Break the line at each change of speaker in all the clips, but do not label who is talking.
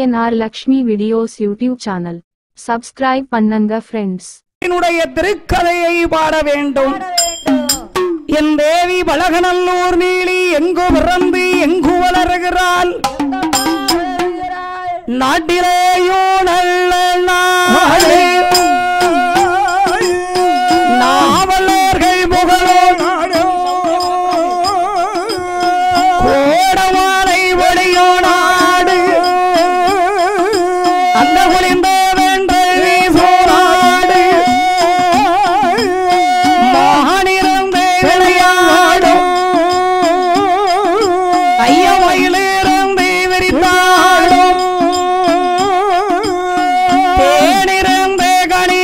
ANR Lakshmi videos YouTube channel subscribe பண்ணுங்க friends
என்னுடைய திருக்கதையை பாட வேண்டும் என் தேவி பலகநல்லூர் நீலி எங்கு பிறந்து எங்கு வளருகிறாள் நாட்டிலேயோ நல்ல நாடு நாவலர்கள் புகழோ நாடு கோடமாலை ஒளியோ நாடு அந்த ஒளிந்த வென்றல் வீசோநாடு மானிறந்து விளையாடும் ஐயமையிலிருந்து விரித்தாடும் தேனிறந்து கனி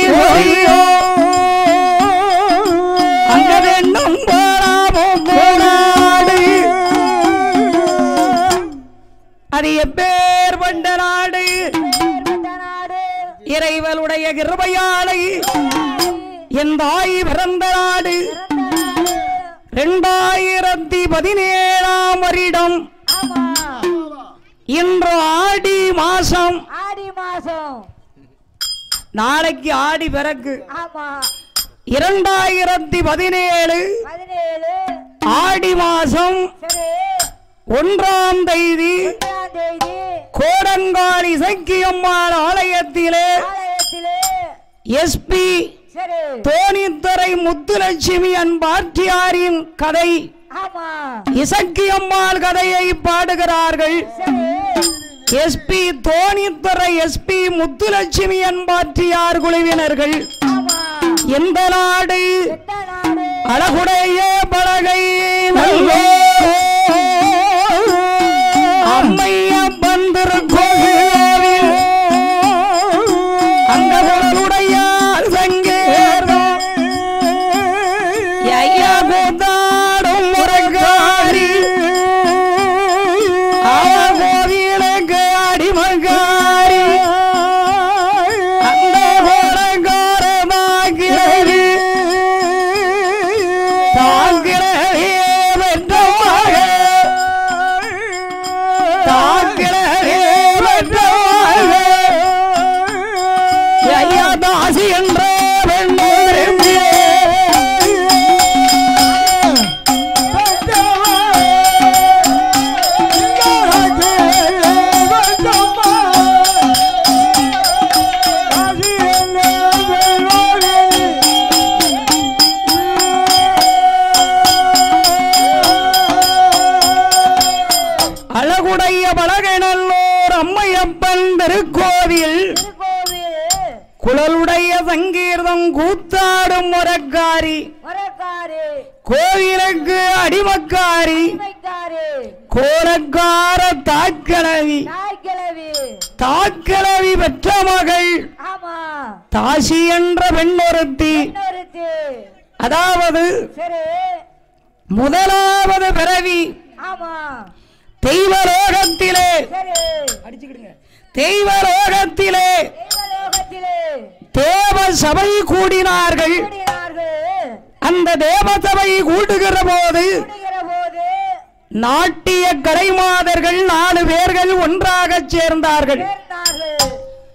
அங்க வெண்ணும் போராமும் போராடு அது எப்பேர் வந்த நாடு இறைவனுடைய கிருபையாலை என் தாய் பிறந்த நாடு இரண்டாயிரத்தி பதினேழாம் வருடம் இன்று ஆடி மாசம்
ஆடி மாசம்
நாளைக்கு ஆடி பிறகு
ஆமா
இரண்டாயிரத்தி பதினேழு
பதினேழு
ஆடி மாசம்
சரி
ஒன்றாம் தேதி
ஒன்றாம் தேதி
கோடங்கால் இசக்கியம்மாள் ஆலயத்திலே
ஆலயத்திலே
எஸ்பி
சரி
தோணித்துறை முத்துலட்சுமி அன்பாட்டியாரின் கதை
ஆமா
இசக்கியம்மாள் கதையை பாடுகிறார்கள்
சரி
எஸ்பி தோணித்துறை எஸ்பி முத்துலட்சுமி அன்பாட்டியார் குழுவினர்கள்
ஆமா
எந்த நாடு
எந்த நாடு
அழகுடைய பலகை நல்லோ அம்மையப்பன் திருக்கோவில் அங்க உடைய சங்கேதம் ஐயா கூத்தாடும் முறைகாரி அவ கோவிலுக்கு அடிமகாரி அந்த கோலங்காரமாகிறது தாங்கிலே வென்றமாக தாங்கிலே வென்றமாக ஐயா தாசி என்ற வெண்ணே அழகுடைய பலகனல்லோர் அம்மையப்பன் திருக்கோவில்
திருக்கோவில்
குழலுடைய சங்கீர்த்தம் கூத்தாடும் முறக்காரி
மரக்காரு
கோவிலுக்கு அடிமக்காரி
உண்மைக்காரு
கோலக்கார தாக்கிழவி
நாய்க்கிழவி
தாக்கிழவி பெற்ற மகள்
ஆமா
தாசி என்ற பெண்ணொருத்தி
இன்னொருத்தி
அதாவது
சரி
முதலாவது பிறவி
ஆமா
தெய்வலோகத்திலே
சரி
அடிச்சுக்கிடுங்க தெய்வலோகத்திலே
தேவலோகத்திலே
தேவ சபை கூடினார்கள்
கூடினார்கள்
அந்த தேவ சபை கூட்டுகிற போது
கூடுகிற போது
நாட்டிய கலைமாதர்கள் நாலு பேர்கள் ஒன்றாக சேர்ந்தார்கள்
சேர்ந்தார்கள்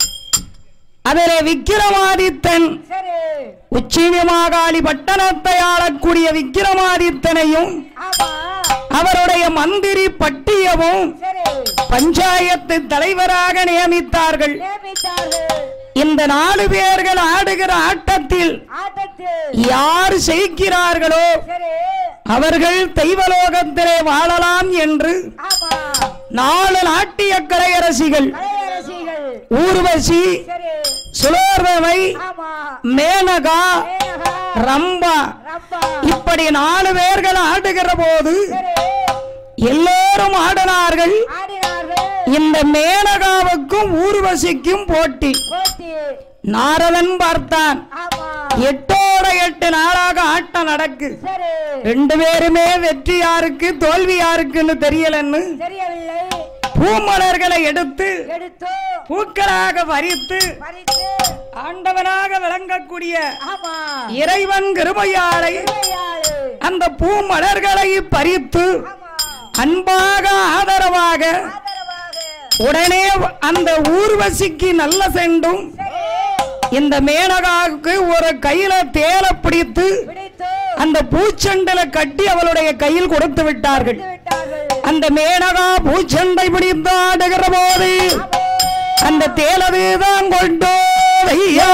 அதிலே விக்கிரமாதித்தன்
சரி
உச்சினி மாகாளி பட்டணத்தை ஆளக்கூடிய விக்கிரமாதித்தனையும்
ஆமா
அவருடைய மந்திரி பட்டியவும்
சரி
பஞ்சாயத்து தலைவராக நியமித்தார்கள்
நியமித்தார்கள்
இந்த நாலு பேர்கள் ஆடுகிற ஆட்டத்தில்
ஆட்டத்தில்
யார் செய்கிறார்களோ
சரி
அவர்கள் தெய்வலோகத்திலே வாழலாம் என்று
ஆமா
நாலு நாட்டிய கலையரசிகள்
கலையரசிகள்
ஊர்வசி
சரி
சுலோர்வை
ஆமா
மேனகா
மேனகா
ரம்பா
ரப்பா
இப்படி நாலு பேர்கள் ஆடுகிற போது
சரி
எல்லோரும் ஆடினார்கள்
ஆடினார்கள்
இந்த மேனகாவுக்கும் ஊர்வசிக்கும் போட்டி
போட்டி
நாரதன் பார்த்தான்
ஆமா
எட்டோட எட்டு நாளாக ஆட்டம் நடக்கு
சரி
ரெண்டு பேருமே வெற்றி யாருக்கு தோல்வி யாருக்குன்னு தெரியலன்னு
தெரியவில்லை
பூமலர்களை எடுத்து
எடுத்து
பூக்களாக பறித்து
பறித்து
ஆண்டவனாக விளங்கக்கூடிய
ஆமா
இறைவன் கிருபையாளை
திருவையாறு.
அந்த பூமலர்களை பறித்து
ஆமா
அன்பாக ஆதரவாக
ஆதரவாக
உடனே அந்த ஊர்வசிக்கு நல்ல செண்டும் இந்த மேனகாவுக்கு ஒரு கையில தேல பிடித்து
பிடித்து
அந்த பூச்செண்டல கட்டி அவளுடைய கையில் கொடுத்து விட்டார்கள்
விட்டார்கள்
அந்த மேனகா பூச்செண்டை பிடித்து ஆடுகிற போது அந்த தேலதுதான் கொண்டோ ஐயா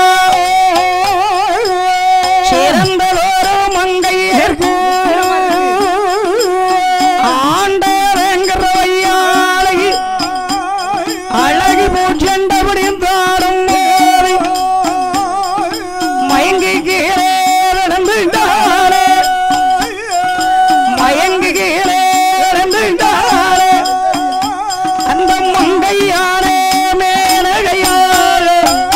சிறந்ததோரோ மங்கை ஆண்டவங்கிற ஐயாளை அழகு பூச்செண்டை பிடித்தாடும் போது மயங்கி கீழே நடந்துட்டாரே மயங்கி கீழே நடந்துட்டாரே அந்த மங்கையாரே மேனகையாரே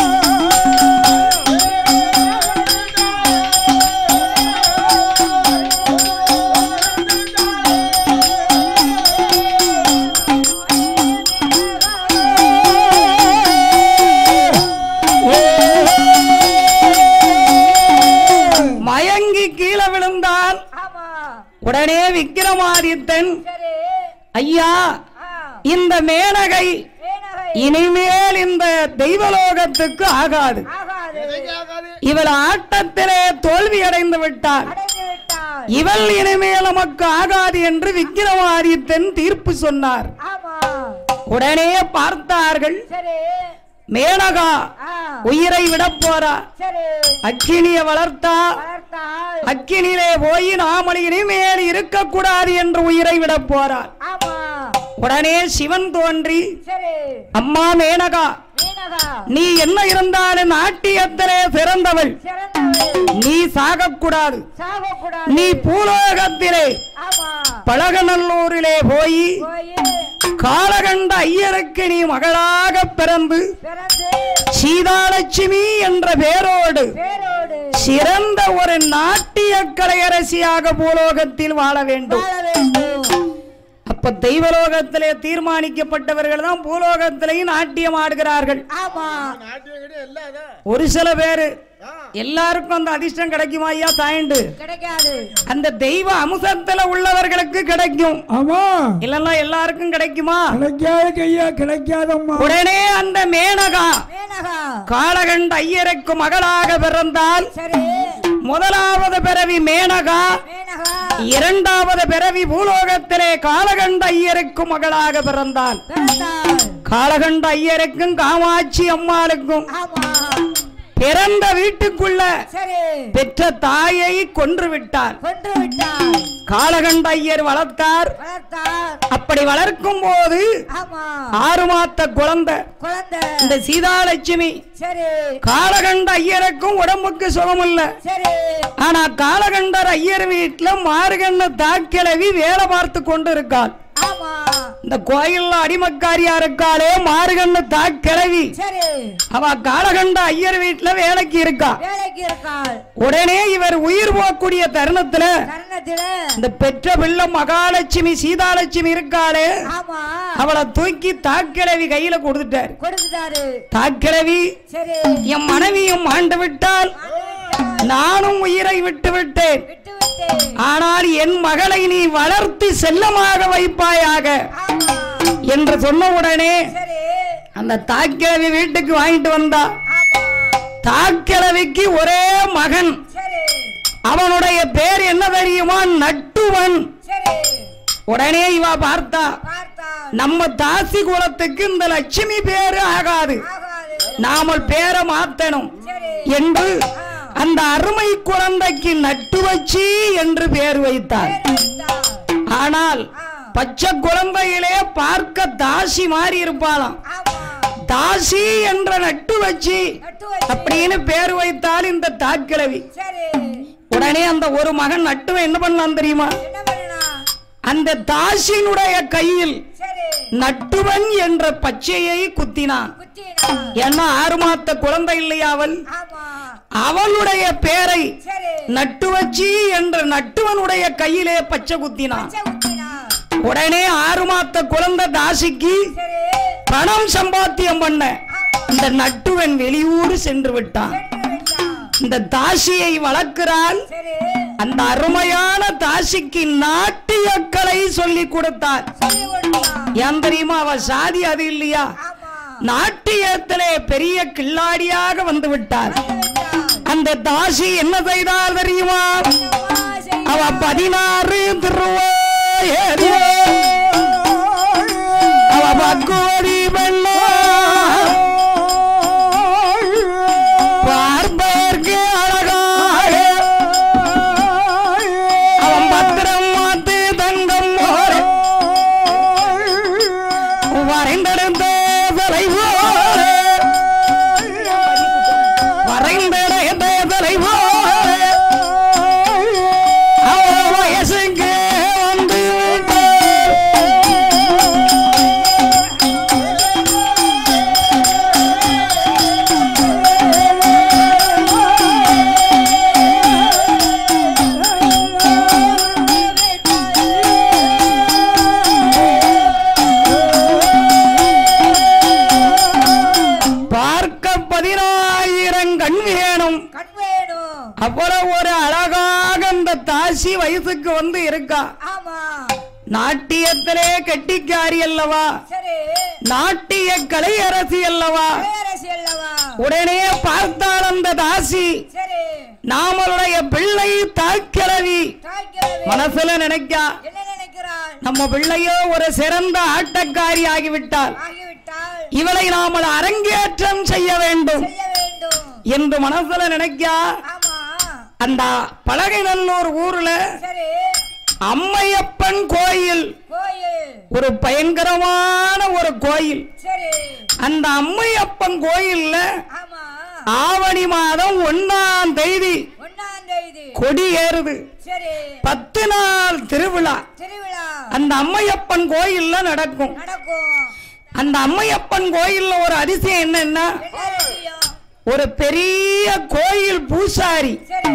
மயங்கி கீழே விழுந்தால்
ஆமா
உடனே விக்கிரமாதித்தன்
சரி
ஐயா
ஆ
இந்த மேனகை
மேனகை
இனிமேல் இந்த தெய்வலோகத்துக்கு ஆகாது
ஆகாது
இவள் ஆட்டத்திலே தோல்வி அடைந்து விட்டாள்
அடைந்து விட்டாள்
இவள் இனிமேல் நமக்கு ஆகாது என்று விக்கிரமாதித்தன் தீர்ப்பு சொன்னார்
ஆமா
உடனே பார்த்தார்கள்
சரி
மேனகா
ஆ
உயிரை விடப் போறா
சரி
அக்கினிய வளர்த்தா
வளர்த்தாள்
அக்கினிலே போய் நாமல் இனிமேல் இருக்கக்கூடாது என்று உயிரை விடப் போறார்
ஆமா
உடனே சிவன் தோன்றி
சரி
அம்மா மேனகா
மேனகா
நீ என்ன இருந்தாலும் நாட்டியத்திலே சிறந்தவள்
சிறந்தவள்
நீ சாகக்கூடாது
சாகக்கூடாது
நீ பூலோகத்திலே
ஆமா
பழகநல்லூரிலே போய்
போய்
காலகண்ட ஐயருக்கு நீ மகளாக பிறந்து
பிறந்து
சீதாலட்சுமி என்ற பேரோடு
பேரோடு
சிறந்த ஒரு நாட்டிய கலையரசியாக பூலோகத்தில் வாழ வேண்டும்
வாழ வேண்டும்
அப்ப தெய்வலோகத்திலே தீர்மானிக்கப்பட்டவர்கள் தான் பூலோகத்திலேயும் நாட்டியம் ஆடுகிறார்கள்
ஆமா
ஒரு சில பேரு எல்லாருக்கும் அந்த அதிர்ஷ்டம் கிடைக்குமா ஐயா தாயண்டு
கிடைக்காது
அந்த தெய்வ அம்சத்துல உள்ளவர்களுக்கு கிடைக்கும்
ஆமா
இல்லன்னா எல்லாருக்கும் கிடைக்குமா
கிடைக்காத கையா கிடைக்காதம்மா
உடனே அந்த மேனகா
மேனகா
காலகண்ட ஐயருக்கு மகளாக பிறந்தால்
சரி
முதலாவது பிறவி மேனகா
மேனகா
இரண்டாவது பிறவி பூலோகத்திலே காலகண்ட ஐயருக்கு மகளாக பிறந்தாள்
பிறந்தாள்
காலகண்ட ஐயருக்கும் காமாட்சி அம்மாளுக்கும்
ஆமா
பிறந்த வீட்டுக்குள்ள
சரி
பெற்ற தாயை கொன்று விட்டார்
கொன்று விட்டாள்
காலகண்ட ஐயர் வளர்த்தார்
வளர்த்தாள்
அப்படி வளர்க்கும் போது
ஆமா
ஆறு மாத்த குழந்தை
குழந்தை
இந்த சீதாலட்சுமி
சரி
காலகண்ட ஐயருக்கும் உடம்புக்கு சுகமில்ல
சரி
ஆனா காலகண்டர் ஐயர் வீட்டுல மார்கண்ண தாக்கிழவி வேலை பார்த்து கொண்டு இருக்காள்
ஆமா
இந்த கோயில்ல அடிமக்காரியா இருக்காளே மார்கண்ண தாக்கிழவி
சரி
அவ காலகண்ட ஐயர் வீட்டுல வேலைக்கு இருக்கா
வேலைக்கு இருக்காள்
உடனே இவர் உயிர் போகக்கூடிய தருணத்துல
தருணத்தில
இந்த பெற்ற பிள்ளை மகாலட்சுமி சீதாலட்சுமி இருக்காளே
ஆமா
அவளை தூக்கி தாக்கிழவி கையில கொடுத்துட்டார்
கொடுத்துட்டாரு
தாக்கிழவி
சரி
என் மனைவியும் ஆண்டு விட்டால் நானும் உயிரை விட்டு விட்டேன்
விட்டு விட்டேன்
ஆனால் என் மகளை நீ வளர்த்து செல்லமாக வைப்பாயாக
ஆமா
என்று சொன்ன உடனே
சரி
அந்த தாக்கிழவி வீட்டுக்கு வாங்கிட்டு வந்தா
ஆமா
தாக்கிழவிக்கு ஒரே மகன்
சரி
அவனுடைய பேர் என்ன தெரியுமா நட்டுவன்
சரி
உடனே இவ பார்த்தா
பார்த்தாள்
நம்ம தாசி குலத்துக்கு இந்த லட்சுமி பேரு ஆகாது
ஆகாது
நாம பேரை மாத்தணும்
சரி
என்று அந்த அருமை குழந்தைக்கு நட்டு வச்சி என்று பேர் வைத்தார்
பேர் வைத்தாள்
ஆனால்
ஆ.
பச்சை குழந்தையிலே பார்க்க தாசி மாறி இருப்பாளாம்
ஆமா
தாசி என்ற நட்டு வச்சி
நட்டு வச்சு
அப்படின்னு பேர் வைத்தால் இந்த தாக்கிழவி
சரி
உடனே அந்த ஒரு மகன் நட்டுவன் என்ன பண்ணலாம் தெரியுமா
என்ன பண்ணனா
அந்த தாசியினுடைய கையில்
சரி
நட்டுவன் என்ற பச்சையை குத்தினான்
குத்தினா
ஏன்னா ஆறு மாத்த குழந்தை இல்லையா அவள்
ஆமா
அவளுடைய பேரை
சரி
நட்டு வச்சி என்ற நட்டுவனுடைய கையிலே பச்சை குத்தினான்
பச்சை குத்தினா
உடனே ஆறு மாத்த குழந்தை தாசிக்கு
சரி
பணம் சம்பாத்தியம் பண்ண இந்த நட்டுவன் வெளியூர் சென்று விட்டான்
சென்று விட்டான்
இந்த தாசியை வளர்க்கிறாள்
சரி
அந்த அருமையான தாசிக்கு நாட்டிய நாட்டியக்கலை சொல்லி கொடுத்தார்
சொல்லி கொடுத்தான்
ஏன் தெரியுமா அவ சாதி அது இல்லையா
ஆமா
நாட்டியத்திலே பெரிய கில்லாடியாக வந்து விட்டார் அந்த தாசி என்ன செய்தார் தெரியுமா அவ பதினாறு திருவாயேறி அவ பக்குவடி வெள்ளம் பார்ப்பதற்கு அழகாக அவன் பத்திரம் மாத்து தங்கம் போல வரைந்தெடுத்த சிலை போல வரைந்தெடுத்த சிலை போல அவன் வயசுக்கு வந்து பார்க்க பதினாயிரம் கண் வேணும்
கண் வேணும்
அப்புறம் ஒரு அழகாக அந்த தாசி வயசுக்கு வந்து இருக்கா
ஆமா
நாட்டியத்திலே கெட்டிக்காரி அல்லவா
சரி
நாட்டிய கலையரசி அல்லவா
பேரரசி அல்லவா
உடனே பார்த்தாள் அந்த தாசி
சரி
நாமளுடைய பிள்ளை தாக்கிழவி
தாய்க்கிறது
மனசுல நினைக்கா
என்ன நினைக்கிறாள்
நம்ம பிள்ளையோ ஒரு சிறந்த ஆட்டக்காரி ஆகிவிட்டாள்
ஆகிவிட்டால்
இவளை நாமல் அரங்கேற்றம் செய்ய வேண்டும்
செய்ய வேண்டும்
என்று மனசுல நினைக்கா
ஆமா
அந்த பழகைநல்லூர் ஊர்ல
சரி
அம்மையப்பன் கோயில்
கோயில்
ஒரு பயங்கரமான ஒரு கோயில்
சரி
அந்த அம்மையப்பன் கோயில்ல
ஆமா
ஆவணி மாதம் ஒன்னாம் தேதி
ஒன்னாம் தேதி
கொடி ஏறுது
சரி
பத்து நாள் திருவிழா
திருவிழா
அந்த அம்மையப்பன் கோயில்ல நடக்கும்
நடக்கும்
அந்த அம்மையப்பன் கோயில்ல ஒரு அதிசயம் என்னன்னா
என்ன விஷயம்
ஒரு பெரிய கோயில் பூசாரி
சரி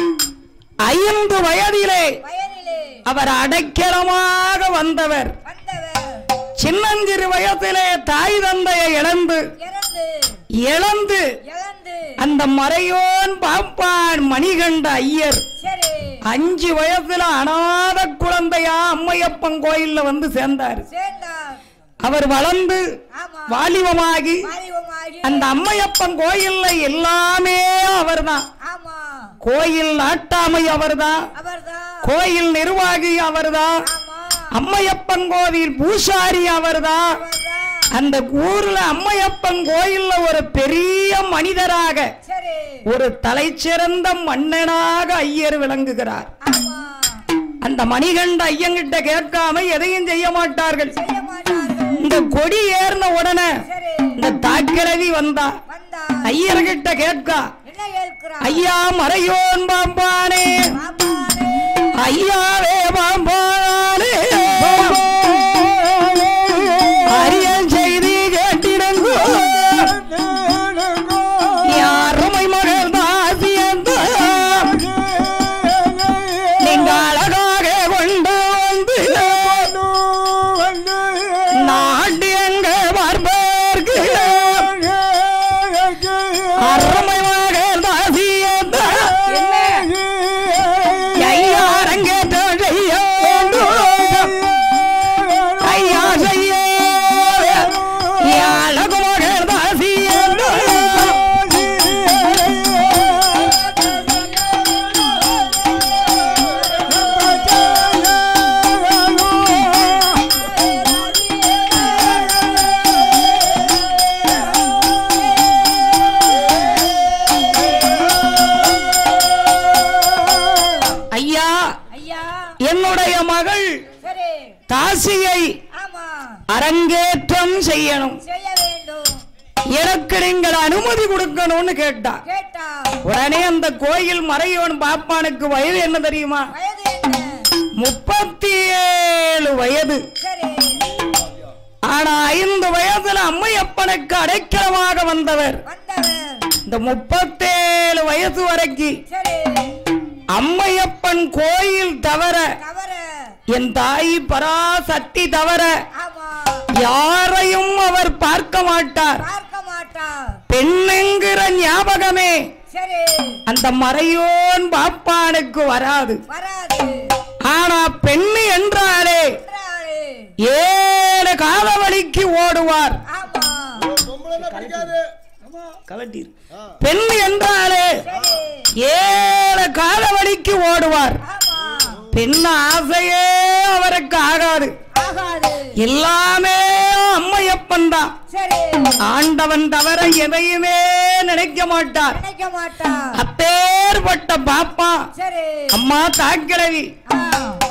ஐந்து வயதிலே
வயலிலே
அவர் அடைக்கலமாக வந்தவர்
வந்தவர்
சின்னஞ்சிறு வயதிலே தாய் தந்தையை இழந்து
இறந்து
இழந்து
இழந்து
அந்த மறையோன் பாப்பான் மணிகண்ட ஐயர்
சரி
அஞ்சு வயசுல அனாத குழந்தையா அம்மையப்பன் கோயில்ல வந்து சேர்ந்தார்
சேர்ந்தார்
அவர் வளர்ந்து
ஆமா
வாலிபமாகி
மாறிவமாகி
அந்த அம்மையப்பன் கோயில்ல எல்லாமே அவர்தான்
ஆமா
கோயில் நாட்டாமை அவர்தான்
அவர்தான்
கோயில் நிர்வாகி அவர்தான்
ஆமா
அம்மையப்பன் கோவில் பூசாரி அவர்தான்
அவர்தான்
அந்த ஊர்ல அம்மையப்பன் கோயில்ல ஒரு பெரிய மனிதராக
சரி
ஒரு தலைச்சிறந்த மன்னனாக ஐயர் விளங்குகிறார்
ஆமா
அந்த மணிகண்ட ஐயங்கிட்ட கேட்காம எதையும் செய்ய மாட்டார்கள்
செய்ய மாட்டார்கள்
இந்த கொடி ஏறின உடனே
சரி
இந்த தாக்கிழவி வந்தா
வந்தார்
ஐயர்கிட்ட கேட்கா
என்ன கேட்கிறார்
ஐயா மறையோன் பாம்பானே
பாப்பானே
ஐயாவே பாம்பானே அரிய செய்தி கேட்டிருந்தோ யாருமை மகள் தாசியந்த நீங்க அழகாக கொண்டு வந்து நாட்டு எங்க பார்ப்பதற்கு அருமை மகள் தாசியந்த ஐயா அரங்கேற்றம் செய்ய வேண்டும் ஐயா செய்ய அழகு மகள் தாசியந்த ஐயா
ஐயா
என்னுடைய மகள்
சரி
தாசியை
ஆமா
அரங்கேற்றம் செய்யணும்
செய்ய வேண்டும்
எனக்கு நீங்கள் அனுமதி கொடுக்கணும்னு கேட்டா
கேட்டா
உடனே அந்த கோயில் மறையோன் பாப்பானுக்கு வயது என்ன தெரியுமா
வயது என்ன
முப்பத்தி ஏழு வயது
சரி
ஆனா ஐந்து வயதுல அம்மையப்பனுக்கு அடைக்கலமாக வந்தவர்
வந்தவர்
இந்த முப்பத்தேழு வயசு வரைக்கும்
சரி
அம்மையப்பன் கோயில் தவிர
தவற
என் தாய் பராசக்தி தவிர
ஆமா
யாரையும் அவர் பார்க்க மாட்டார்
பார்க்க மாட்டார்
பெண்ணுங்கிற ஞாபகமே
சரி
அந்த மறையோன் பாப்பானுக்கு வராது
வராது
ஆனா பெண்ணு என்றாலே
என்றாலே.
ஏழு காலவழிக்கு ஓடுவார்
ஆமா
பொம்பளைன்னா பிடிக்காது
கலட்டீர் பெண் என்றாலே
சரி
ஏழு காலவழிக்கு ஓடுவார்
ஆமா
பெண் ஆசையே அவருக்கு ஆகாது
ஆகாது
எல்லாமே அம்மையப்பன் தான்
சரி
ஆண்டவன் தவிர எதையுமே நினைக்க மாட்டார்
நினைக்க மாட்டான்
அப்பேற்பட்ட பாப்பா
சரி
அம்மா தாக்கிழவி
ஆ,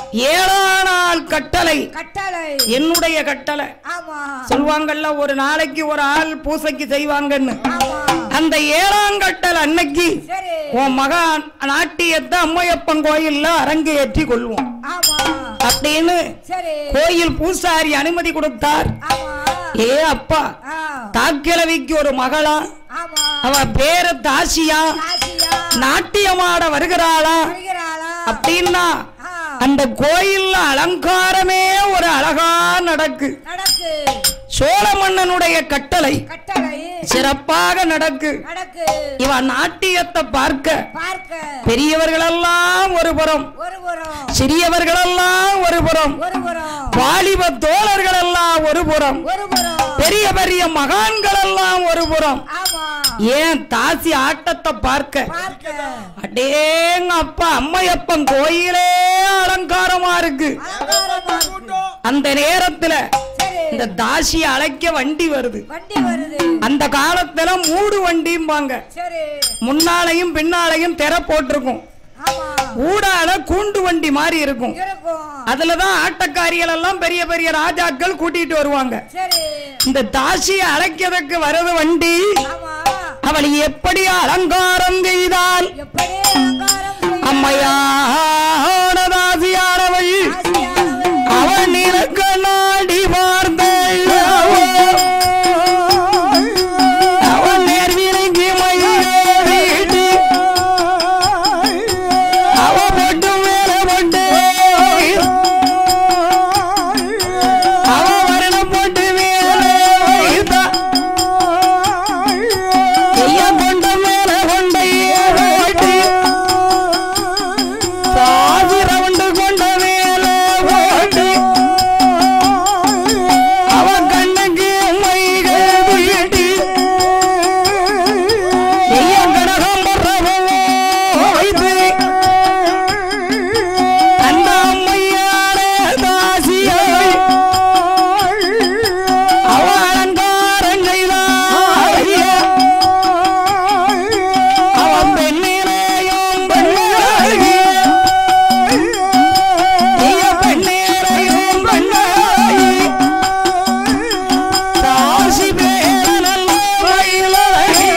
ஏழானால் கட்டளை
கட்டளை
என்னுடைய கட்டளை
ஆமா
சொல்லுவாங்கல்ல ஒரு நாளைக்கு ஒரு ஆள் பூசைக்கு செய்வாங்கன்னு
ஆமா
அந்த ஏழாம் கட்டளை அன்னைக்கு
சரி
உன் மகன் நாட்டியத்தை அம்மையப்பன் கோயில்ல அரங்கு ஏற்றி கொள்வோம்
ஆமா
அப்படின்னு
சரி
கோயில் பூசாரி அனுமதி கொடுத்தார்
ஆமா
ஏ அப்பா
ஆ,
தாக்கிழவிக்கு ஒரு மகளா
ஆமா
அவ பேரு தாசியா
காசியா
நாட்டியமாட வருகிறாளா
வருகிறாளா
அப்படின்னா
ஆ,
அந்த கோயில்ல அலங்காரமே ஒரு அழகா நடக்கு
நடக்கு
சோழ மன்னனுடைய கட்டளை
கட்டளை
சிறப்பாக நடக்கு
நடக்கு
இவன் நாட்டியத்தை பார்க்க
பார்க்க
பெரியவர்களெல்லாம் ஒரு புறம்
ஒரு புறம்
சிறியவர்களெல்லாம் ஒரு புறம்
ஒரு புறம்
வாலிப தோழர்கள் எல்லாம் ஒரு புறம்
ஒரு புறம்
பெரிய பெரிய மகான்கள் எல்லாம் ஒரு புறம்
ஆமா
ஏன் தாசி ஆட்டத்தை பார்க்க
பார்க்க
அடேங்க அப்பா அம்மையப்பன் கோயிலே அலங்காரமா இருக்கு
அலங்காரமா இருக்கு.
அந்த நேரத்துல
சரி
இந்த தாசி அழைக்க வண்டி வருது
வண்டி வருது
அந்த காலத்துல மூடு வண்டிம்பாங்க
சரி
முன்னாலையும் பின்னாலையும் திரை போட்டிருக்கும்
ஆமா
ஊடால கூண்டு வண்டி மாதிரி இருக்கும்
இருக்கும்
அதுலதான் ஆட்டக்காரிகள் எல்லாம் பெரிய பெரிய ராஜாக்கள் கூட்டிட்டு வருவாங்க
சரி
இந்த தாசியை அழைக்கிறதுக்கு வரது வண்டி
ஆமா
அவளை எப்படி அலங்காரம் செய்தால்
எப்படி அலங்காரம் செய்ய
அம்மையான தாசியானவள்
ஆசையானவள்.
அவன் நிலக்க நாடி பார்த்தாள் அவன் நேர்வினைக்கு மயிலேறிட்டு அவ பொட்டு மேல பொட்டு அவ மரணம் போட்டு மேல வைத்தா ஐய கொண்ட மேல கொண்டையே போட்டு பாதி ரவுண்டு கொண்ட மேல போட்டு அவ கண்ணுக்கு மைகள் வீட்டு ஐய கடகம் படுறவோ வைத்து அந்த அம்மையான தாசியை அவ அலங்காரம் செய்தாள் அவன் பெண்ணிலையும் பெண்ணாகி நீய பெண்ணிலையும் பெண்ணாகி தாசி பேர நல்ல மயிலாகி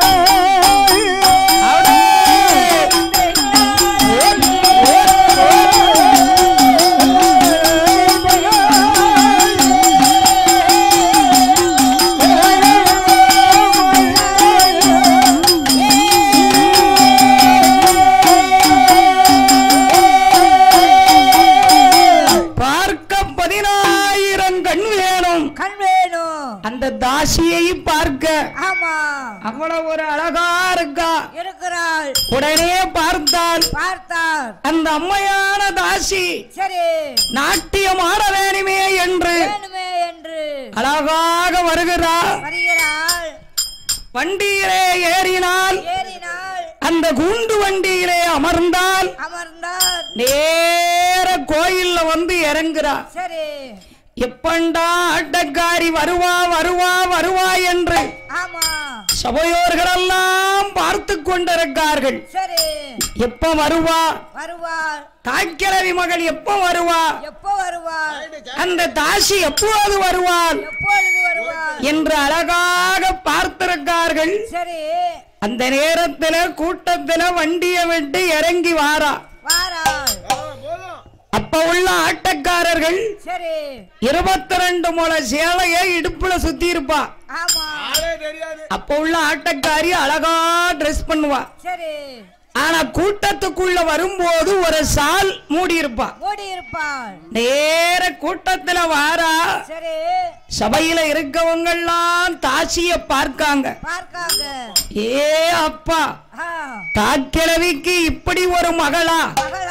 பார்க்க பதினாயிரம் கண் வேணும்
கண் வேணும்
அந்த தாசியை பார்க்க
ஆமா
அவ்வளவு ஒரு அழகா இருக்கா
இருக்கிறாள்
உடனே பார்த்தால்
பார்த்தார்
அந்த அம்மையான தாசி
சரி
நாட்டியம் ஆட வேணுமே என்று
வேணுமே என்று
அழகாக வருகிறார்
வருகிறாள்
வண்டியிலே ஏறினால்
ஏறினாள்
அந்த குண்டு வண்டியிலே அமர்ந்தால்
அமர்ந்தார்
நேர கோயில்ல வந்து இறங்குறா
சரி
எப்பண்டா ஆட்டக்காரி வருவா வருவா வருவா என்று
ஆமா
சபையோர்களெல்லாம் பார்த்து கொண்டிருக்கார்கள்
சரி
எப்ப வருவா
வருவாள்
தாய்க்கிழவி மகள் எப்ப வருவா
எப்போ வருவாள்
அந்த தாசி எப்போது வருவாள்
எப்பொழுது வருவாள்
என்று அழகாக பார்த்திருக்கார்கள்
சரி
அந்த நேரத்துல கூட்டத்துல வண்டியை விட்டு இறங்கி வாரா
வாராள்
போதும்
அப்ப உள்ள ஆட்டக்காரர்கள்
சரி
இருபத்தி ரெண்டு முளை சேலைய இடுப்புல சுத்தி இருப்பா
ஆமா
ஆளே தெரியாது
அப்ப உள்ள ஆட்டக்காரி அழகா ட்ரெஸ் பண்ணுவா
சரி
ஆனா கூட்டத்துக்குள்ள வரும்போது ஒரு சால் மூடி இருப்பா
ஓடி இருப்பாள்
நேர கூட்டத்துல வாரா
சரி
சபையில இருக்கவங்க எல்லாம் தாசிய பார்க்காங்க
பார்க்காங்க
ஏ அப்பா
ஆ,
தாக்கிழவிக்கு இப்படி ஒரு மகளா
மகளா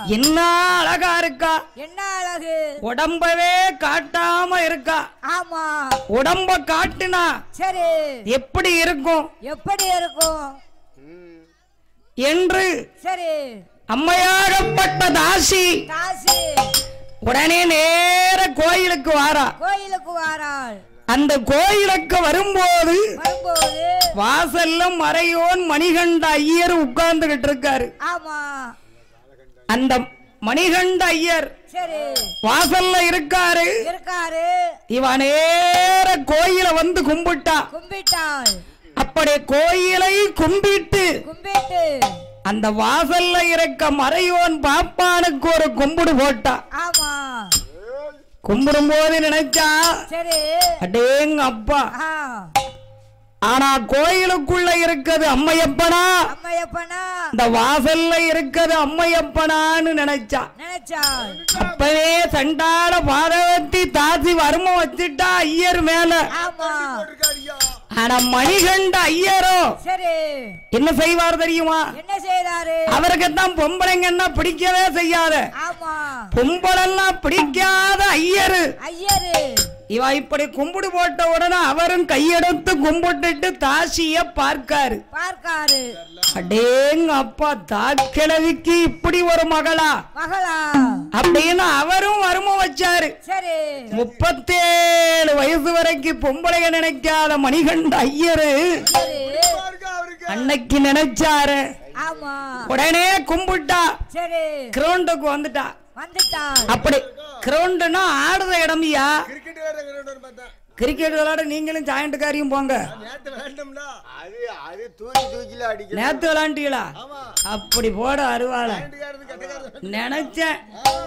என்ன அழகா இருக்கா
என்ன அழகு
உடம்பவே காட்டாம இருக்கா
ஆமா
உடம்ப காட்டுனா
சரி
எப்படி இருக்கும்
எப்படி இருக்கும்
என்று
சரி
அம்மையாகப்பட்ட தாசி
தாசி
உடனே நேர கோயிலுக்கு வாரா
கோயிலுக்கு வாராள்
அந்த கோயிலுக்கு வரும்போது
வரும்போது
வாசல்ல மறையோன் மணிகண்ட ஐயர் உட்கார்ந்துகிட்டு இருக்காரு
ஆமா
அந்த மணிகண்ட ஐயர்
சரி
வாசல்ல இருக்காரு
இருக்காரு
இவ நேர கோயில வந்து கும்பிட்டா
கும்பிட்டாள்
அப்படி கோயிலை கும்பிட்டு
கும்பிட்டு
அந்த வாசல்ல இருக்க மறையோன் பாப்பானுக்கு ஒரு கும்பிடு போட்டா
ஆமா
கும்பிடும் போது நினைச்சா
சரி
அடேங்க அப்பா
ஆ
ஆனா கோயிலுக்குள்ள இருக்குது அம்மையப்பனா
அம்மையப்பனா
இந்த வாசல்ல இருக்குது அம்மையப்பனான்னு நினைச்சா
நினைச்சாள்
அப்பவே சண்டால பாதவத்தி தாசி வரும வச்சுட்டா ஐயர் மேல
ஆமா
இருக்காருய்யா.
ஆனா மணிகண்ட ஐயரோ
சரி
என்ன செய்வார் தெரியுமா
என்ன செய்தாரு
அவருக்கு தான் பொம்பளைங்கன்னா பிடிக்கவே செய்யாத
ஆமா
பொம்பளெல்லாம் பிடிக்காத ஐயரு
ஐயரு
இவ இப்படி கும்பிடு போட்ட உடனே அவரும் கையெடுத்து கும்பிட்டுட்டு தாசிய பார்க்காரு
பார்க்காரு
அடேங்க அப்பா தாக்கிழவிக்கு இப்படி ஒரு மகளா
மகளா
அப்படின்னு அவரும் வரும வச்சாரு
சரி
முப்பத்தேழு வயசு வரைக்கும் பொம்பளைய நினைக்காத மணிகண்ட ஐயரு
சரி
இருக்கா அவருக்கு
அன்னைக்கு நினைச்சாரு
ஆமா
உடனே கும்பிட்டா
சரி
கிரவுண்டுக்கு வந்துட்டா
வந்துட்டாள்
அப்படி கிரவுண்டுனா ஆடுற இடம்யா
கிரிக்கெட் வேற கிரௌண்ட் பார்த்தேன்
கிரிக்கெட் விளையாட நீங்களும் ஜாயிண்ட்டுக்காரியும் போங்க
நேத்து வேண்டும்னா
அது அது தூக்கி தூக்கில அடிக்க
நேத்து விளையாண்டீங்களா
ஆமா
அப்படி போட அருவாள
வேண்டுகாரது கட்டக்காரது
நினைச்சேன்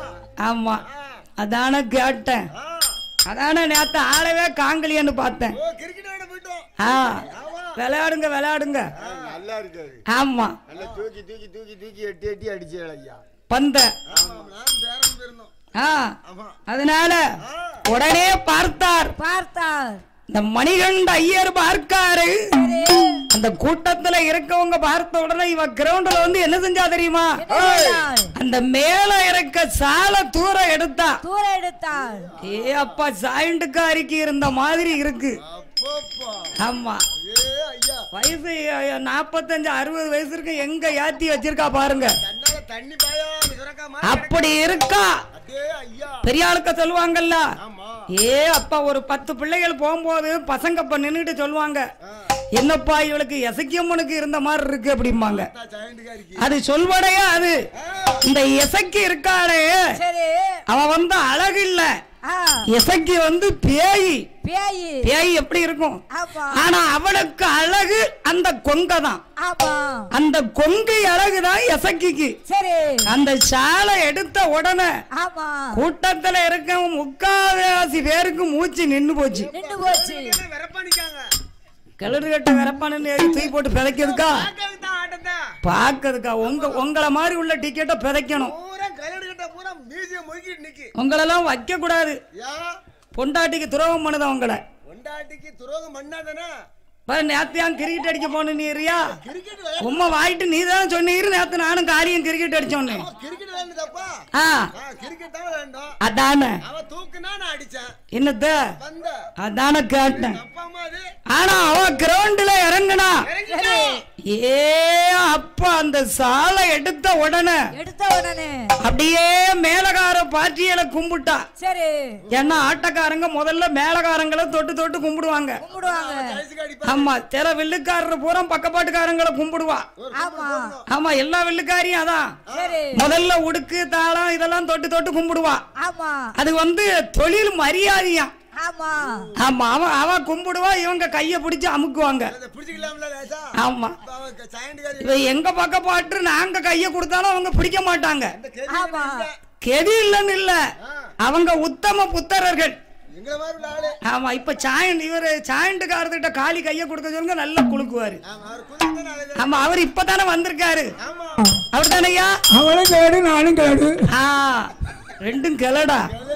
ஆமா அதான கேட்டேன் அதான நேத்து ஆளவே காங்கலியன்னு பார்த்தேன்
ஓ கிரிக்கெட் வேட போயிட்டோம்
ஆ விளையாடுங்க விளையாடுங்க
ஆ, நல்லா இருக்காது
ஆமா
நல்லா தூக்கி தூக்கி தூக்கி தூக்கி எட்டி எட்டி அடிச்சே ஐயா
பந்த
ஆமா நான் பேரம் போயிருந்தோம்
ஆ
ஆமா
அதனால உடனே பார்த்தார்
பார்த்தாள்
இந்த மணிகண்ட ஐயர் பார்க்காரு
சரி
அந்த கூட்டத்துல இருக்கவங்க பார்த்த உடனே இவ கிரவுண்ட்ல வந்து என்ன செஞ்சா தெரியுமா
என்ன செய்தாள்?
அந்த மேல இருக்க சால தூரம் எடுத்தா
தூர எடுத்தாள்
ஏ அப்பா சாயண்டுக்காரிக்கு இருந்த மாதிரி இருக்கு
அப்பப்பா
ஆமா
ஏ ஐயா
வயசு அஹ், நாப்பத்தஞ்சு அறுபது வயசு இருக்கு எங்க ஏத்தி வச்சிருக்கா பாருங்க
தன்னால தண்ணி பாயா அந்த சுரக்கா மாதிரி
அப்படி இருக்கா
அடே ஐயா
பெரிய ஆளுக்க சொல்லுவாங்கல்ல
ஆமா
ஏ அப்பா ஒரு பத்து பிள்ளைகள் போகும்போது பசங்க இப்ப நின்னுட்டு சொல்லுவாங்க என்னப்பா இவளுக்கு எசக்கியம்மனுக்கு இருந்த மாதிரி இருக்கு அப்படிம்பாங்க
ஜாயிண்ட்காரிக்கு
அது சொல்வடையா அது இந்த இசைக்கு இருக்காளே
சரி
அவன் வந்து அழகு இல்ல
ஆ
இசைக்கு வந்து பேய்
பேயி
பேய் எப்படி இருக்கும்
ஆமா
ஆனா அவளுக்கு அழகு அந்த கொங்கை தான்
ஆமா
அந்த கொங்கை அழகுதான் இசக்கிக்கு
சரி
அந்த சாலை எடுத்த உடனே
ஆமா
கூட்டத்துல இருக்க முக்காவாசி பேருக்கு மூச்சு நின்னு போச்சு
நின்று போச்சு
வெறப்பானிக்காங்க
கிளறு கட்ட வரப்பானு தூக்கி போட்டு பிதைக்கிறதுக்கா
தான் ஆட்டத்தான்
பாக்கிறதுக்கா உங்க உங்களை மாதிரி உள்ள டிக்கெட்டை பிதைக்கணும்
பூரா கலடு கட்ட பூரா மியூசியம் முறுக்கிட்டு நிக்கி
உங்களெல்லாம் வைக்க கூடாது
யா
பொண்டாட்டிக்கு துரோகம் பண்ணுதா உங்களை
பொண்டாட்டிக்கு துரோகம் பண்ணாதானே
பாரு நேத்தியான் கிரிக்கெட் அடிக்க போன நீரியா
கிரிக்கெட்
உம்மா வாயிட்டு நீ தான் சொன்னீரு நேத்து நானும் காரியம் கிரிக்கெட் அடிச்சோன்னு
கிரிக்கெட் வேணும் தப்பா
ஆ
ஆ கிரிக்கெட் தான் வேண்டும்
அதானே
அவ தூக்குனா நான் அடிச்சேன்
என்னத்த
வந்த
அதானே கேட்டேன்
அப்பா அம்மா அது
ஆனா அவ கிரவுண்ட்ல இறங்குனா
இறங்கிட்டா
ஏ அப்பா அந்த சாலை எடுத்த உடனே
எடுத்த உடனே
அப்படியே மேலகார பாட்டியல கும்பிட்டா
சரி
ஏன்னா ஆட்டக்காரங்க முதல்ல மேலகாரங்களை தொட்டு தொட்டு கும்பிடுவாங்க
கும்பிடுவாங்க
வயசுக்கு அடிப்பா
ஆமா சில வில்லுக்காரர் பூரா பக்கப்பாட்டுக்காரங்களை கும்பிடுவா
ஆமா
ஆமா எல்லா வில்லுக்காரியும் அதான்
சரி
முதல்ல உடுக்கு தாளம் இதெல்லாம் தொட்டு தொட்டு கும்பிடுவா
ஆமா
அது வந்து தொழில் மரியாதையாம்
ஆமா
ஆமா அவன் அவன் கும்பிடுவா இவங்க கைய பிடிச்சு அமுக்குவாங்க
அதை பிடிச்சிக்கலாம்ல லேசா
ஆமா
இப்ப அவன் சாயண்டுகாரி
இவ எங்க பக்க பாட்டு நாங்க கைய கொடுத்தாலும் அவங்க பிடிக்க மாட்டாங்க
ஆமா
கெதி இல்லைன்னு இல்ல அவங்க உத்தம புத்தரர்கள்
எங்களை மாதிரி உள்ள ஆளு
ஆமா இப்ப சாயண்ட் இவரு சாயண்டுக்காரர்கிட்ட காலி கைய கொடுக்க சொல்லுங்க நல்லா குலுக்குவாரு
ஆமா அவர் குதிரை அழகு
ஆமா அவர் இப்பதானே வந்திருக்காரு
ஆமா
அவர் தானையா
அவளும் கேடு நானும் கேடு
ஆ ரெண்டும் கிளடா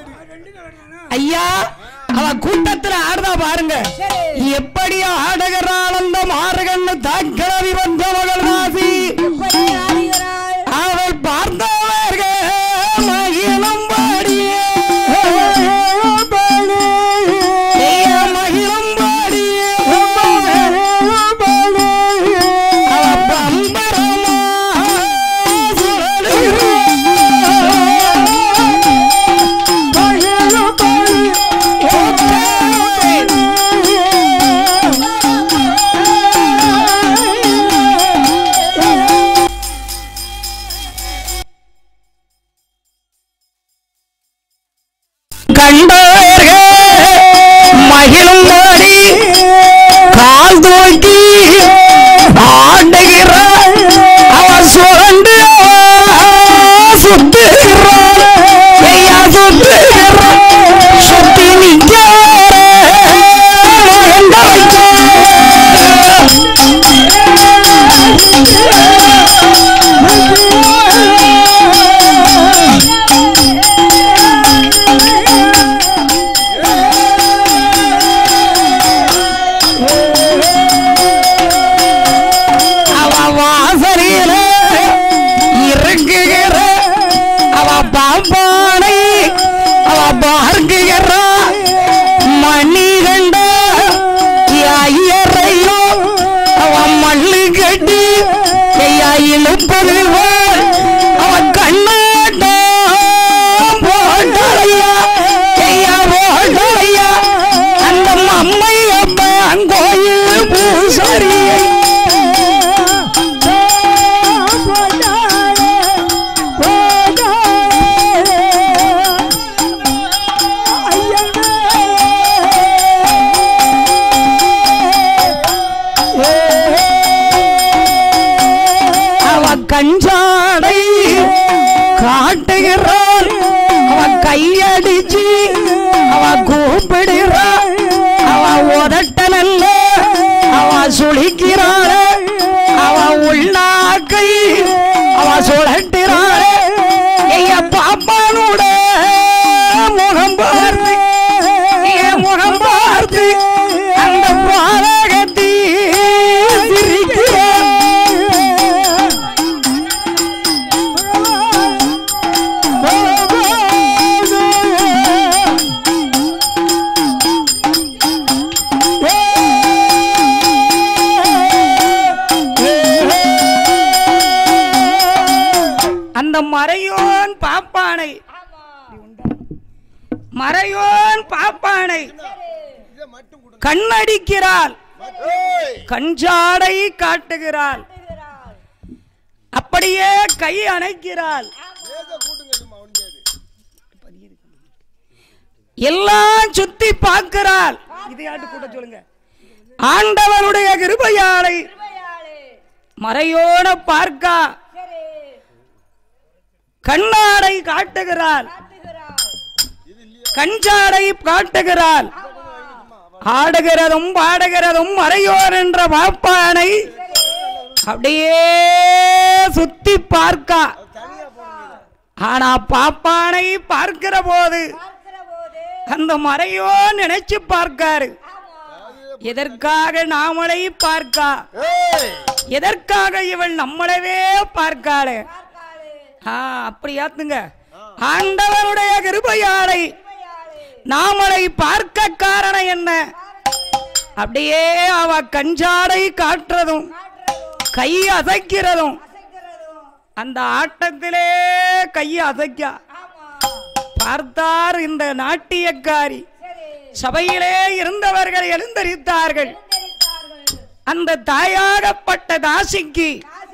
ஐயா அவ கூட்டத்துல ஆடுதா பாருங்க
சரி
எப்படி ஆடுகிறாள் அந்த மாறுகண்ணு தாக்கிழவி வந்த மகள் ராசி
எப்படி ஆடுகிறாள்
அவள் பார்த்தவர்கள் இழுப்பது போல் அவன் கண்ணாட்டம் போட்டாளையா ஐயா போட்டாளையா அந்த அம்மை அப்பன் கோயில் பூசாரியை அவ கஞ்சாடை காட்டுகிறாள் அவ கையடிச்சு அவ கூப்பிடுறாள் அவ உதட்ட நல்ல அவ சுழிக்கிறாள் அவ உள்நாக்கை அவ சுழட்டுறாள் ஐய பாப்பானோட முகம் பார்த்து என் முகம் பார்த்து அந்த பாலகத்தை சிரிக்கிறாள் அந்த மறையோன் பாப்பானை மறையோன் பாப்பானை
இதை மட்டும் கொடுங்க
கண்ணடிக்கிறாள்
ஏய்,
கஞ்சாடை காட்டுகிறாள் அப்படியே கை அணைக்கிறாள்
மேஜ கூட்டுங்க சும்மா ஒன்றியாது
எல்லாம் சுத்தி பார்க்கிறாள் இதையாட்டு கூட்ட சொல்லுங்க ஆண்டவனுடைய கிருபையாளை மறையோட பார்க்கா கண்ணாடை காட்டுகிறாள் கஞ்சாடை காட்டுகிறாள் ஆடுகிறதும் பாடுகிறதும் மறையோர் என்ற பாப்பானை அப்படியே சுத்தி பார்க்கா ஆனா பாப்பானை பார்க்கிற போது அந்த மறையோ நினைச்சு பார்க்காரு எதற்காக நாமளை பார்க்கா
ஏய்,
எதற்காக இவள் நம்மளவே பார்க்காளே ஆ அப்படியாத்துங்க ஆண்டவனுடைய கிருபையாளை நாமளை பார்க்க காரணம் என்ன அப்படியே அவ கஞ்சாடை காட்டுறதும் கை அசைக்கிறதும் அந்த ஆட்டத்திலே கை அசைக்கா பார்த்தார் இந்த நாட்டியக்காரி சபையிலே இருந்தவர்கள் எழுந்தரித்தார்கள் அந்த தாயாகப்பட்ட தாசிக்கு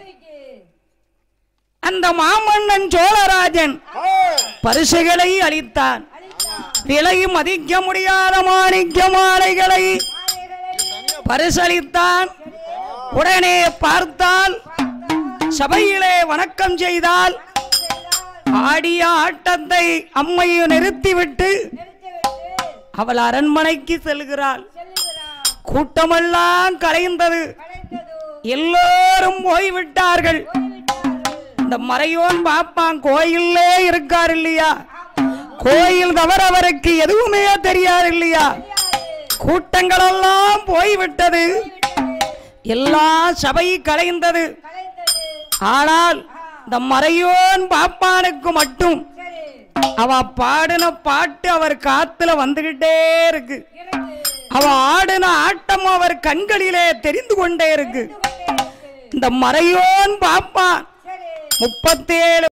அந்த மாமன்னன் சோழராஜன் பரிசுகளை அளித்தான் விலை மதிக்க முடியாத மாணிக்க மாலைகளை பரிசளித்தான் உடனே பார்த்தால் சபையிலே வணக்கம் செய்தால் ஆடிய ஆட்டத்தை அம்மையை நிறுத்திவிட்டு அவள் அரண்மனைக்கு செல்கிறாள் கூட்டமெல்லாம் கலைந்தது எல்லோரும் போய்விட்டார்கள் இந்த மறையோன் பாப்பான் கோயிலே இருக்கார் இல்லையா கோயில் தவிர அவருக்கு எதுவுமே தெரியாது இல்லையா கூட்டங்களெல்லாம் போய்விட்டது எல்லா சபை கலைந்தது ஆனால் இந்த மறையோன் பாப்பானுக்கு மட்டும் அவ பாடின பாட்டு அவர் காத்துல வந்துகிட்டே இருக்கு அவ ஆடின ஆட்டம் அவர் கண்களிலே தெரிந்து கொண்டே இருக்கு இந்த மறையோன் பாப்பான் முப்பத்தேழு